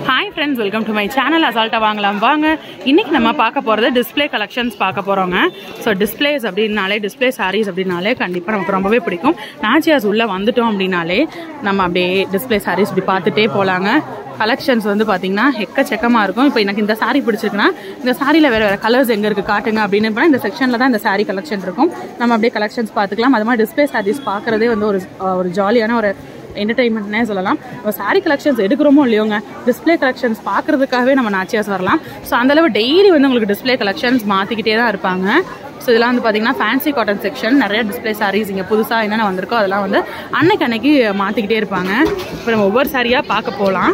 hi friends welcome to my channel அசால்ட்டாக வாங்கலாம் வாங்க இன்னைக்கு நம்ம பார்க்க போகிறது டிஸ்ப்ளே கலெக்ஷன்ஸ் பார்க்க போகிறோங்க ஸோ டிஸ்ப்ளேஸ் அப்படின்னாலே டிஸ்ப்ளே சாரீஸ் அப்படின்னாலே கண்டிப்பாக நமக்கு ரொம்பவே பிடிக்கும் நாச்சியாஸ் உள்ளே வந்துட்டோம் அப்படின்னாலே நம்ம அப்படியே டிஸ்ப்ளே சாரீஸ் இப்படி பார்த்துட்டே போகலாங்க கலெக்ஷன்ஸ் வந்து பார்த்தீங்கன்னா எக்கச்சக்கமாக இருக்கும் இப்போ எனக்கு இந்த saree பிடிச்சிருக்குன்னா இந்த சாரியில் வேறு வேறு கலர்ஸ் எங்கே இருக்குது காட்டுங்க அப்படின்னு போனால் இந்த செக்ஷனில் தான் இந்த saree கலெக்ஷன் இருக்கும் நம்ம அப்படியே கலெக்ஷன்ஸ் பார்த்துக்கலாம் அது மாதிரி டிஸ்ப்ளே சாரீஸ் பார்க்குறதே வந்து ஒரு ஒரு ஜாலியான ஒரு என்டர்டைன்மெண்ட்னே சொல்லலாம் நம்ம சாரீ கலெக்ஷன்ஸ் எடுக்கிறோமோ இல்லையோங்க டிஸ்ப்ளே கலெக்ஷன்ஸ் பார்க்கறதுக்காகவே நம்ம நாச்சியாஸ் வரலாம் ஸோ அந்தளவு டெய்லி வந்து உங்களுக்கு டிஸ்ப்ளே கலெக்ஷன்ஸ் மாற்றிக்கிட்டே தான் இருப்பாங்க ஸோ இதெல்லாம் வந்து பார்த்தீங்கன்னா ஃபேன்சி காட்டன் செக்ஷன் நிறைய டிஸ்ப்ளே சாரீஸ் இங்கே புதுசாக என்னென்ன வந்திருக்கோ அதெல்லாம் வந்து அன்னைக்கு அன்னைக்கு மாற்றிக்கிட்டே இருப்பாங்க இப்போ நம்ம ஒவ்வொரு சாரியாக பார்க்க போகலாம்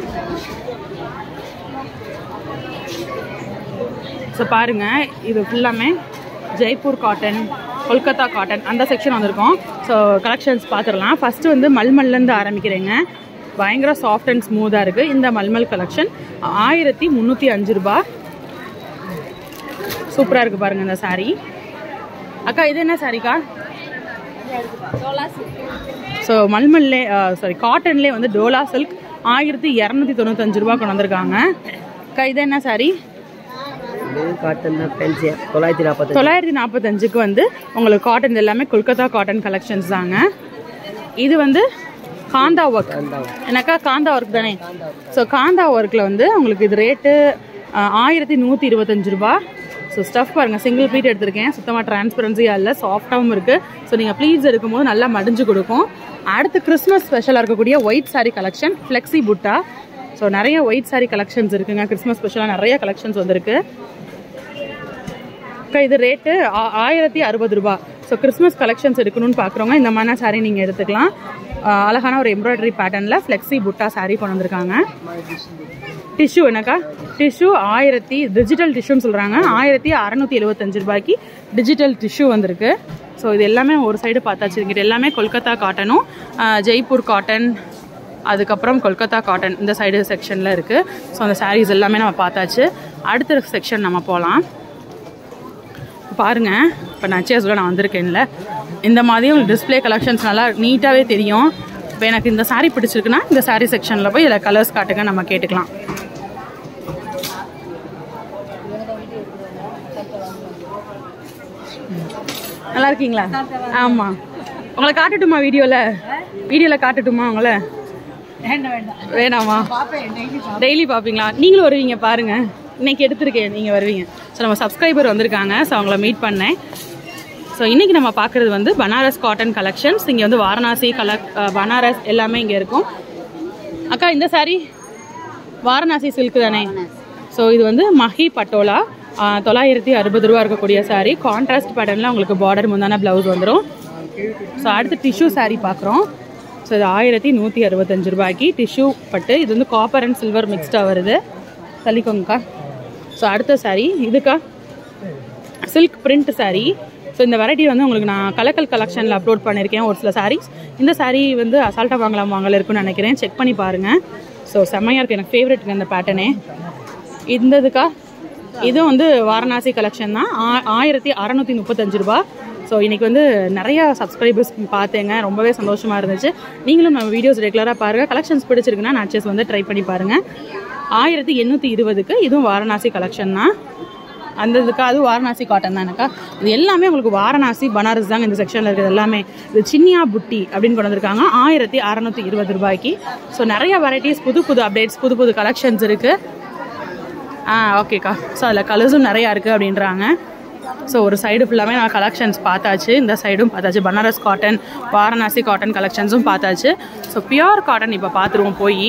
ஸோ பாருங்க இது ஃபுல்லாமே ஜெய்ப்பூர் காட்டன் கொல்கத்தா காட்டன் அந்த செக்ஷன் வந்திருக்கோம் ஸோ கலெக்ஷன்ஸ் பார்த்துடலாம் ஃபஸ்ட்டு வந்து மல்மல்லேருந்து ஆரம்பிக்கிறேங்க பயங்கர சாஃப்ட் அண்ட் ஸ்மூத்தாக இருக்குது இந்த மல்மல் கலெக்ஷன் ஆயிரத்தி முந்நூற்றி அஞ்சு ரூபா சூப்பராக இருக்குது பாருங்கள் இந்த saree அக்கா இது என்ன சாரிக்கா ஸோ மல்மல்லே சாரி காட்டன்லேயே வந்து டோலா சில்க் ஆயிரத்தி இரநூத்தி தொண்ணூத்தஞ்சு ரூபா கொண்டு வந்திருக்காங்க அக்கா இது என்ன சாரி காட்டன் தான் ஃபேன்சி தொள்ளாயிரத்தி நாற்பத்தஞ்சு தொள்ளாயிரத்தி நாற்பத்தஞ்சுக்கு வந்து உங்களுக்கு காட்டன் எல்லாமே கொல்கத்தா காட்டன் கலெக்ஷன்ஸ் தாங்க இது வந்து காந்தா ஒர்க் எனக்கா காந்தா ஒர்க் தானே ஸோ காந்தா ஒர்க்கில் வந்து உங்களுக்கு இது ரேட்டு ஆயிரத்தி நூற்றி இருபத்தஞ்சு ரூபா ஸோ ஸ்டஃப் பாருங்கள் சிங்கிள் ப்ளீட் எடுத்திருக்கேன் சுத்தமாக டிரான்ஸ்பரன்சியாக இல்லை சாஃப்டாகவும் இருக்குது ஸோ நீங்கள் ப்ளீட்ஸ் எடுக்கும்போது நல்லா மடிஞ்சு கொடுக்கும் அடுத்து கிறிஸ்மஸ் ஸ்பெஷலாக இருக்கக்கூடிய white saree collection flexi butta so நிறைய ஒயிட் saree கலெக்ஷன்ஸ் இருக்குங்க கிறிஸ்மஸ் ஸ்பெஷலாக நிறைய கலெக்ஷன்ஸ் வந்திருக்கு அக்கா இது ரேட்டு ஆயிரத்தி அறுபது ரூபா ஸோ கிறிஸ்மஸ் கலெக்ஷன்ஸ் எடுக்கணும்னு பார்க்குறவங்க இந்த மாதிரி saree நீங்கள் எடுத்துக்கலாம் ஆ, அழகான ஒரு எம்ப்ராய்டரி பேட்டர்னில் ஃப்ளெக்ஸி புட்டா saree கொண்டு வந்திருக்காங்க டிஷ்யூ என்னக்கா டிஷ்யூ ஆயிரத்தி டிஜிட்டல் டிஷ்யூன்னு சொல்கிறாங்க ஆயிரத்தி அறநூற்றி எழுபத்தஞ்சு ரூபாய்க்கு டிஜிட்டல் டிஷ்யூ வந்திருக்கு ஸோ இது எல்லாமே ஒரு சைடு பார்த்தாச்சு இங்கிட்ட எல்லாமே கொல்கத்தா காட்டனும் ஆ, ஜெய்ப்பூர் காட்டன் அதுக்கப்புறம் கொல்கத்தா காட்டன் இந்த சைடு செக்ஷனில் இருக்குது ஸோ அந்த sarees எல்லாமே நம்ம பார்த்தாச்சு அடுத்த செக்ஷன் நம்ம போகலாம் பாருங்க இப்போ நச்சியாஸில் நான் வந்திருக்கேன்ல இந்த மாதிரி உங்களுக்கு டிஸ்ப்ளே கலெக்ஷன்ஸ் நல்லா நீட்டாகவே தெரியும் இப்போ எனக்கு இந்த saree பிடிச்சிருக்குன்னா இந்த saree செக்ஷனில் போய் இதில் கலர்ஸ் காட்டுங்க நம்ம கேட்டுக்கலாம் நல்லா இருக்கீங்களா ஆமாம் உங்களை காட்டட்டுமா வீடியோவில் வீடியோவில் காட்டட்டுமா உங்களை வேணாமா டெய்லி பார்ப்பீங்களா நீங்களும் வருவீங்க பாருங்க இன்னைக்கு எடுத்திருக்கேன் நீங்கள் வருவீங்க ஸோ நம்ம சப்ஸ்கிரைபர் வந்திருக்காங்க ஸோ அவங்கள மீட் பண்ணேன் ஸோ இன்னைக்கு நம்ம பார்க்குறது வந்து பனாரஸ் காட்டன் கலெக்ஷன்ஸ் இங்கே வந்து வாரணாசி கலக் அஹ், பனாரஸ் எல்லாமே இங்கே இருக்கும் அக்கா இந்த saree வாரணாசி சில்க் தானே ஸோ இது வந்து மஹி பட்டோலா அஹ், தொள்ளாயிரத்தி அறுபது ரூபா இருக்கக்கூடிய saree கான்ட்ராஸ்ட் பேட்டர்னில் உங்களுக்கு பார்டர் முந்தான ப்ளவுஸ் வந்துடும் ஸோ அடுத்து டிஷ்யூ saree பார்க்குறோம் ஸோ இது ஆயிரத்தி நூற்றி அறுபத்தஞ்சு ரூபாய்க்கு டிஷ்யூ பட்டு இது வந்து காப்பர் அண்ட் சில்வர் மிக்ஸ்டாக வருது தள்ளிக்கோங்கக்கா ஸோ அடுத்த saree இதுக்கா சில்க் பிரிண்ட் saree ஸோ இந்த வெரைட்டி வந்து உங்களுக்கு நான் கலக்கல் கலெக்ஷனில் அப்லோட் பண்ணியிருக்கேன் ஒரு சில sarees இந்த saree வந்து அசால்ட்டாக வாங்கலாம் வாங்கல இருக்குன்னு நினைக்கிறேன் செக் பண்ணி பாருங்கள் ஸோ செம்மையாக இருக்குது எனக்கு ஃபேவரெட்டுங்க இந்த பேட்டர்னே இந்த இதுக்கா இதுவும் வந்து வாரணாசி கலெக்ஷன் தான் ஆ- ஆயிரத்தி அறநூற்றி முப்பத்தஞ்சு ரூபா ஸோ இன்னைக்கு வந்து நிறைய சப்ஸ்கிரைபர்ஸ் பார்த்தேங்க ரொம்பவே சந்தோஷமாக இருந்துச்சு நீங்களும் நம்ம வீடியோஸ் ரெகுலராக பாருங்கள் கலெக்ஷன்ஸ் பிடிச்சிருக்குன்னா நாச்சஸ் வந்து ட்ரை பண்ணி பாருங்கள் ஆயிரத்தி எண்ணூற்றி இருபதுக்கு இதுவும் வாரணாசி கலெக்ஷன் தான் அந்த இதுக்கு அது வாரணாசி காட்டன் தான் எனக்கா இது எல்லாமே உங்களுக்கு வாரணாசி பனாரஸ் தாங்க இந்த செக்ஷனில் இருக்குது எல்லாமே இது சின்னியா புட்டி அப்படின்னு கொண்டு வந்திருக்காங்க ஆயிரத்தி அறநூற்றி இருபது ரூபாய்க்கு ஸோ நிறைய வெரைட்டிஸ் புது புது அப்டேட்ஸ் புது புது கலெக்ஷன்ஸ் இருக்குது ஆ ஓகேக்கா ஸோ அதில் கலர்ஸும் நிறையா இருக்குது அப்படின்றாங்க ஸோ ஒரு சைடு ஃபுல்லாமே நான் கலெக்ஷன்ஸ் பார்த்தாச்சு இந்த சைடும் பார்த்தாச்சு பனாரஸ் காட்டன் வாரணாசி காட்டன் கலெக்ஷன்ஸும் பார்த்தாச்சு ஸோ பியூர் காட்டன் இப்போ பார்த்துருவோம் போய்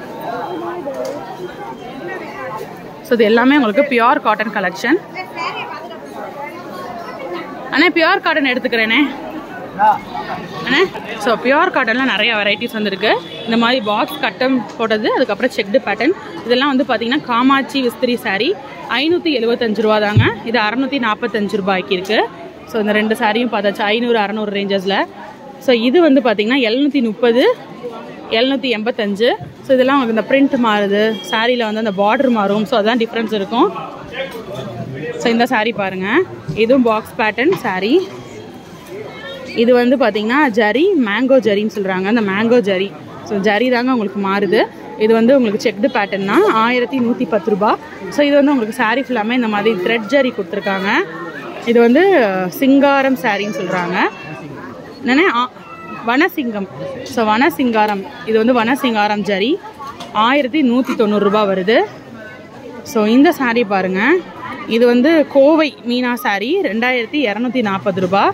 ஸோ இது எல்லாமே உங்களுக்கு பியூர் காட்டன் கலெக்ஷன் அண்ணே பியூர் காட்டன் எடுத்துக்கிறேனே அண்ணே ஸோ பியூர் காட்டனில் நிறைய வெரைட்டிஸ் வந்திருக்கு இந்த மாதிரி பாக்ஸ் கட்டம் போட்டது அதுக்கப்புறம் செக்டு பேட்டர்ன் இதெல்லாம் வந்து பார்த்தீங்கன்னா காமாட்சி விஸ்திரி saree ஐநூற்றி எழுபத்தஞ்சு ரூபா தாங்க இது அறநூற்றி நாற்பத்தஞ்சு ரூபாய்க்கு இருக்குது ஸோ இந்த ரெண்டு சாரியும் பார்த்தாச்சு ஐநூறு அறநூறு ரேஞ்சஸில் ஸோ இது வந்து பார்த்தீங்கன்னா எழுநூற்றி முப்பது எழுநூற்றி எண்பத்தஞ்சு ஸோ இதெல்லாம் உங்களுக்கு இந்த பிரிண்ட் மாறுது சாரியில் வந்து அந்த பார்டர் மாறும் ஸோ அதான் டிஃப்ரென்ஸ் இருக்கும் ஸோ இந்த saree பாருங்கள் இதுவும் பாக்ஸ் பேட்டர்ன் saree இது வந்து பார்த்தீங்கன்னா ஜரி மேங்கோ ஜரின்னு சொல்கிறாங்க அந்த மேங்கோ ஜரி ஸோ ஜரி தாங்க உங்களுக்கு மாறுது இது வந்து உங்களுக்கு செக்டு பேட்டர்ன் தான் ஆயிரத்தி நூற்றி பத்து ரூபா ஸோ இது வந்து உங்களுக்கு saree ஃபுல்லாமே இந்த மாதிரி த்ரெட் ஜரி கொடுத்துருக்காங்க இது வந்து அஹ், சிங்காரம் சாரின்னு சொல்கிறாங்க என்னென்ன வனசிங்கம் ஸோ வனசிங்காரம் இது வந்து வனசிங்காரம் ஜரி ஆயிரத்தி நூற்றி தொண்ணூறுரூபா வருது ஸோ இந்த saree பாருங்க இது வந்து கோவை மீனா saree ரெண்டாயிரத்தி இரநூத்தி நாற்பது ரூபா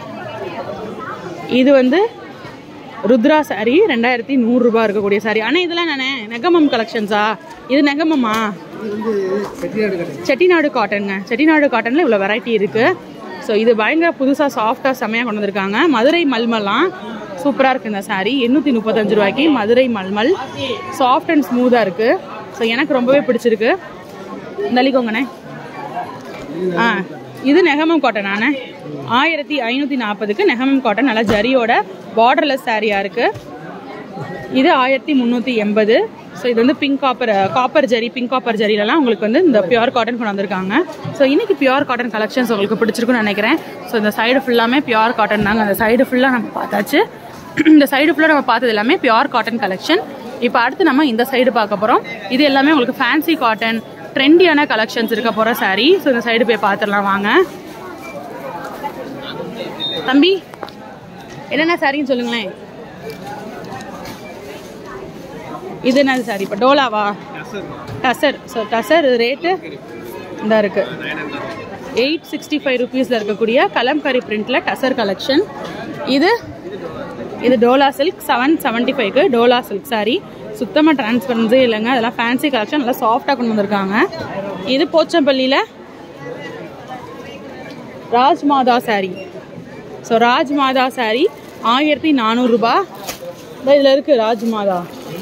இது வந்து ருத்ரா saree ரெண்டாயிரத்தி நூறுரூபா இருக்கக்கூடிய saree ஆனால் இதெல்லாம் நானே நெகமம் கலெக்ஷன்ஸா இது நெகமமா செட்டிநாடு காட்டனுங்க செட்டிநாடு காட்டனில் இவ்வளோ வெரைட்டி இருக்குது ஸோ இது பயங்கர புதுசாக சாஃப்டாக செம்மையாக கொண்டு வந்திருக்காங்க மதுரை மல்மல்லாம் சூப்பராக இருக்குது இந்த saree எண்ணூற்றி முப்பத்தஞ்சு ரூபாய்க்கு மதுரை மல்மல் சாஃப்ட் அண்ட் ஸ்மூத்தாக இருக்குது ஸோ எனக்கு ரொம்பவே பிடிச்சிருக்கு தள்ளிக்கோங்கண்ணே ஆ இது நெகமம் காட்டன் ஆனே ஆயிரத்தி ஐநூற்றி நாற்பதுக்கு நெகமம் காட்டன் நல்லா ஜரியோட பார்டர்லெஸ் சாரியாக இருக்குது இது ஆயிரத்தி முந்நூற்றி எண்பது ஸோ இது வந்து pink copper copper zari pink copper ஜரிலலாம் உங்களுக்கு வந்து இந்த பியூர் காட்டன் கொண்டு வந்திருக்காங்க ஸோ இன்னைக்கு பியூர் காட்டன் கலெக்ஷன்ஸ் உங்களுக்கு பிடிச்சிருக்குன்னு நினைக்கிறேன் ஸோ இந்த சைடு ஃபுல்லாமே பியூர் காட்டன் தாங்க அந்த சைடு ஃபுல்லாக நம்ம பார்த்தாச்சு இந்த சைடு ஃபுல்லாக நம்ம பார்த்தது எல்லாமே பியூர் காட்டன் கலெக்ஷன் இப்போ அடுத்து நம்ம இந்த சைடு பார்க்க போகிறோம் இது எல்லாமே உங்களுக்கு ஃபேன்சி காட்டன் ட்ரெண்டியான கலெக்ஷன்ஸ் இருக்க போகிற saree ஸோ இந்த சைடு போய் பார்த்துடலாம் வாங்க தம்பி என்னென்ன சாரின்னு சொல்லுங்களேன் இது என்னது சாரி இப்போ டோலாவா டசர் ஸோ டசர் ரேட்டு இந்த இருக்கு எயிட் சிக்ஸ்டி ஃபைவ் ருபீஸில் இருக்கக்கூடிய கலம்கரி பிரிண்டில் டசர் கலெக்ஷன் இது இது டோலா சில்க் செவன் செவன்ட்டி ஃபைவ்க்கு டோலா சில்க் சாரி சுத்தமாக டிரான்ஸ்பரன்ஸே இல்லைங்க அதெல்லாம் ஃபேன்சி கலெக்ஷன் நல்லா சாஃப்டாக கொண்டு வந்திருக்காங்க இது போச்சம்பள்ளியில் ராஜ்மாதா சாரி ஸோ ராஜ்மாதா சாரி ஆயிரத்தி நானூறுரூபா இதில் இருக்குது ராஜ்மாதா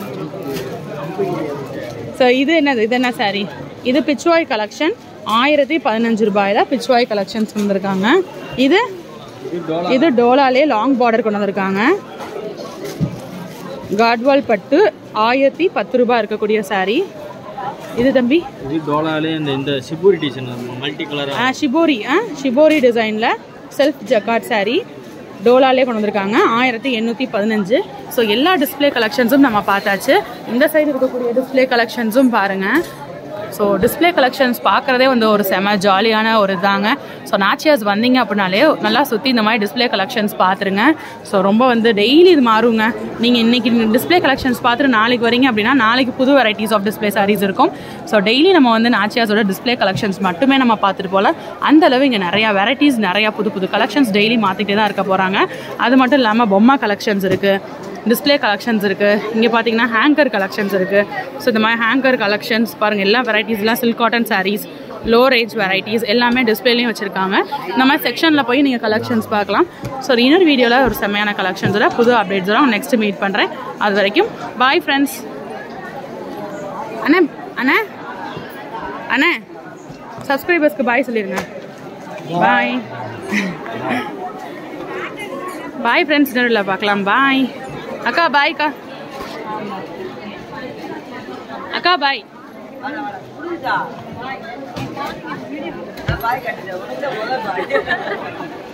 ஸோ இது என்னது இது என்ன சாரி இது பிச்வாய் கலெக்ஷன் ஆயிரத்தி பதினஞ்சு ரூபாயில பிச்வாய் கலெக்ஷன்ஸ் வந்திருக்காங்க இது இது டோலாலே லாங் பார்டர் கொண்டு வந்திருக்காங்க காட்வால் பட்டு ஆயிரத்தி பத்து ரூபாய் இருக்கக்கூடிய saree இது தம்பி இது டோலாலே இந்த இந்த சிபூரி டிசைன் மல்டி கலர் ஆ ஷிபோரி ஆ ஷிபோரி டிசைனில் செல்ஃப் ஜக்காட் saree டோலாலே கொண்டு வந்திருக்காங்க ஆயிரத்தி எண்ணூற்றி பதினஞ்சு ஸோ எல்லா டிஸ்ப்ளே கலெக்ஷன்ஸும் நம்ம பார்த்தாச்சு இந்த சைடு இருக்கக்கூடிய டிஸ்ப்ளே கலெக்ஷன்ஸும் பாருங்கள் ஸோ டிஸ்ப்ளே கலெக்ஷன்ஸ் பார்க்குறதே வந்து ஒரு செம ஜாலியான ஒரு இதாங்க ஸோ நாச்சியாஸ் வந்தீங்க அப்படின்னாலே நல்லா சுற்றி இந்த மாதிரி டிஸ்ப்ளே கலெக்ஷன்ஸ் பார்த்துருங்க ஸோ ரொம்ப வந்து டெய்லி இது மாறுங்க நீங்கள் இன்னைக்கு டிஸ்ப்ளே கலெக்ஷன்ஸ் பார்த்துட்டு நாளைக்கு வரீங்க அப்படின்னா நாளைக்கு புது வெரைட்டிஸ் ஆஃப் டிஸ்ப்ளே சாரீஸ் இருக்கும் ஸோ டெய்லி நம்ம வந்து நாச்சியாஸோட டிஸ்ப்ளே கலெக்ஷன்ஸ் மட்டுமே நம்ம பார்த்துட்டு போகலாம் அந்த அளவு இங்கே நிறையா வெரைட்டிஸ் நிறையா புது புது கலெக்ஷன்ஸ் டெய்லி மாற்றிக்கிட்டே தான் இருக்க போகிறாங்க அது மட்டும் இல்லாமல் பொம்மா கலெக்ஷன்ஸ் இருக்குது டிஸ்ப்ளே கலெக்ஷன்ஸ் இருக்குது இங்கே பார்த்தீங்கன்னா ஹேங்கர் கலெக்ஷன்ஸ் இருக்குது ஸோ இந்த மாதிரி ஹேங்கர் கலெக்ஷன்ஸ் பாருங்கள் எல்லா வெரைட்டிஸ்லாம் silk cotton sarees low range varieties எல்லாமே டிஸ்பிளேலையும் வச்சுருக்காங்க இந்த மாதிரி செக்ஷனில் போய் நீங்கள் கலெக்ஷன்ஸ் பார்க்கலாம் ஸோ இன்னொரு வீடியோவில் ஒரு செம்மையான கலெக்ஷன்ஸோட புது அப்டேட்ஸோட நெக்ஸ்ட் மீட் பண்ணுறேன் அது வரைக்கும் பாய் ஃப்ரெண்ட்ஸ் அண்ணே அண்ணே அண்ணே சப்ஸ்கிரைபர்ஸ்க்கு பாய் சொல்லிடுங்க பாய் பாய் ஃப்ரெண்ட்ஸ் இன்னொரு பார்க்கலாம் பாய் அக்கா பாய் அக்கா அக்கா பாய் பாய் கட்டுறேன்